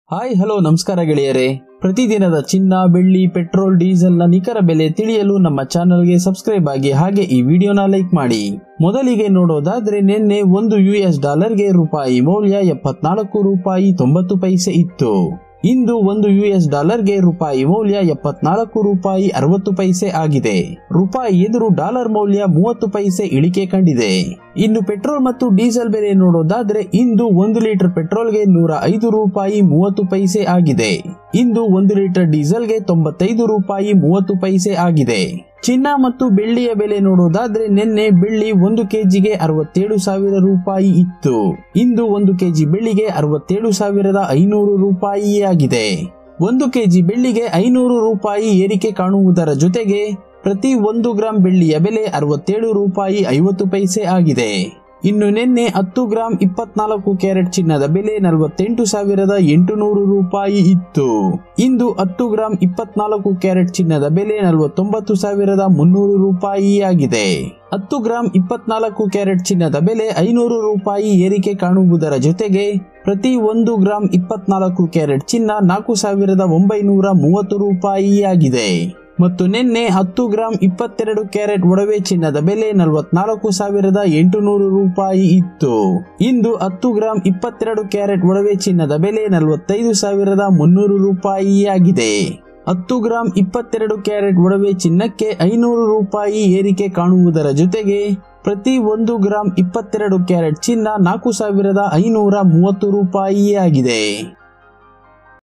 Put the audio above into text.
hi hello ನಮಸ್ಕಾರ ಗೆಳೆಯರೇ ಪ್ರತಿದಿನದ ಚಿನ್ನ ಬೆಳ್ಳಿ ಪೆಟ್ರೋಲ್ ಡೀಸೆಲ್ನ ನಿಖರ ಬೆಲೆ ತಿಳಿಯಲು ನಮ್ಮ ಚಾನಲ್ಗೆ ಸಬ್ಸ್ಕ್ರೈಬ್ ಆಗಿ ಹಾಗೆ ಈ ವಿಡಿಯೋನ ಲೈಕ್ ಮಾಡಿ ಮೊದಲಿಗೆ ನೋಡೋದಾದ್ರೆ ನಿನ್ನೆ ಒಂದು ಯು ಎಸ್ ಡಾಲರ್ಗೆ ರೂಪಾಯಿ ಮೌಲ್ಯ ಎಪ್ಪತ್ನಾಲ್ಕು ರೂಪಾಯಿ ತೊಂಬತ್ತು ಪೈಸೆ ಇತ್ತು ಇಂದು ಒಂದು ಯು ಎಸ್ ಡಾಲರ್ಗೆ ರೂಪಾಯಿ ಮೌಲ್ಯ ಎಪ್ಪತ್ನಾಲ್ಕು ರೂಪಾಯಿ ಅರವತ್ತು ಪೈಸೆ ಆಗಿದೆ ರೂಪಾಯಿ ಎದುರು ಡಾಲರ್ ಮೌಲ್ಯ ಮೂವತ್ತು ಪೈಸೆ ಇಳಿಕೆ ಕಂಡಿದೆ ಇನ್ನು ಪೆಟ್ರೋಲ್ ಮತ್ತು ಡೀಸೆಲ್ ಬೆಲೆ ನೋಡೋದಾದ್ರೆ ಇಂದು ಒಂದು ಲೀಟರ್ ಪೆಟ್ರೋಲ್ಗೆ ನೂರ ಐದು ರೂಪಾಯಿ ಮೂವತ್ತು ಪೈಸೆ ಆಗಿದೆ ಇಂದು ಒಂದು ಲೀಟರ್ ಡೀಸೆಲ್ಗೆ ತೊಂಬತ್ತೈದು ರೂಪಾಯಿ ಮೂವತ್ತು ಪೈಸೆ ಆಗಿದೆ ಚಿನ್ನ ಮತ್ತು ಬೆಳ್ಳಿಯ ಬೆಲೆ ನೋಡೋದಾದ್ರೆ ನಿನ್ನೆ ಬೆಳ್ಳಿ ಒಂದು ಕೆಜಿಗೆ ಅರವತ್ತೇಳು ಸಾವಿರ ರೂಪಾಯಿ ಇತ್ತು ಇಂದು ಒಂದು ಕೆಜಿ ಬೆಳ್ಳಿಗೆ ಅರವತ್ತೇಳು ಸಾವಿರದ ಐನೂರು ರೂಪಾಯಿ ಆಗಿದೆ ಒಂದು ಕೆಜಿ ಬೆಳ್ಳಿಗೆ ಐನೂರು ರೂಪಾಯಿ ಏರಿಕೆ ಕಾಣುವುದರ ಜೊತೆಗೆ ಪ್ರತಿ ಒಂದು ಗ್ರಾಂ ಬೆಳ್ಳಿಯ ಬೆಲೆ ಅರವತ್ತೇಳು ರೂಪಾಯಿ ಐವತ್ತು ಪೈಸೆ ಆಗಿದೆ ಇನ್ನು ನಿನ್ನೆ ಹತ್ತು ಗ್ರಾಂ ಇಪ್ಪತ್ನಾಲ್ಕು ಕ್ಯಾರೆಟ್ ಚಿನ್ನದ ಬೆಲೆ ನಲವತ್ತೆಂಟು ಸಾವಿರದ ಎಂಟುನೂರು ರೂಪಾಯಿ ಇತ್ತು ಇಂದು ಹತ್ತು ಗ್ರಾಂ ಇಪ್ಪತ್ನಾಲ್ಕು ಕ್ಯಾರೆಟ್ ಚಿನ್ನದ ಬೆಲೆ ನಲವತ್ತೊಂಬತ್ತು ಸಾವಿರದ ಮುನ್ನೂರು ರೂಪಾಯಿ ಆಗಿದೆ ಹತ್ತು ಗ್ರಾಂ ಇಪ್ಪತ್ನಾಲ್ಕು ಕ್ಯಾರೆಟ್ ಚಿನ್ನದ ಬೆಲೆ ಐನೂರು ರೂಪಾಯಿ ಏರಿಕೆ ಕಾಣುವುದರ ಜೊತೆಗೆ ಪ್ರತಿ ಒಂದು ಗ್ರಾಂ ಇಪ್ಪತ್ನಾಲ್ಕು ಕ್ಯಾರೆಟ್ ಚಿನ್ನ ನಾಲ್ಕು ಸಾವಿರದ ಒಂಬೈನೂರ ಮೂವತ್ತು ರೂಪಾಯಿ ಆಗಿದೆ ಮತ್ತು ನಿನ್ನೆ ಹತ್ತು ಗ್ರಾಂ ಇಪ್ಪತ್ತೆರಡು ಕ್ಯಾರೆಟ್ ಒಡವೆ ಚಿನ್ನದ ಬೆಲೆ ನಲವತ್ನಾಲ್ಕು ಸಾವಿರದ ಎಂಟುನೂರು ರೂಪಾಯಿ ಇತ್ತು ಇಂದು ಹತ್ತು ಗ್ರಾಂ ಇಪ್ಪತ್ತೆರಡು ಕ್ಯಾರೆಟ್ ಒಡವೆ ಚಿನ್ನದ ಬೆಲೆ ನಲವತ್ತೈದು ಸಾವಿರದ ಮುನ್ನೂರು ರೂಪಾಯಿ ಆಗಿದೆ ಹತ್ತು ಗ್ರಾಂ ಇಪ್ಪತ್ತೆರಡು ಕ್ಯಾರೆಟ್ ಒಡವೆ ಚಿನ್ನಕ್ಕೆ ಐನೂರು ರೂಪಾಯಿ ಏರಿಕೆ ಕಾಣುವುದರ ಜೊತೆಗೆ ಪ್ರತಿ ಒಂದು ಗ್ರಾಂ ಇಪ್ಪತ್ತೆರಡು ಕ್ಯಾರೆಟ್ ಚಿನ್ನ ನಾಲ್ಕು ಸಾವಿರದ ಐನೂರ ಮೂವತ್ತು ರೂಪಾಯಿ ಆಗಿದೆ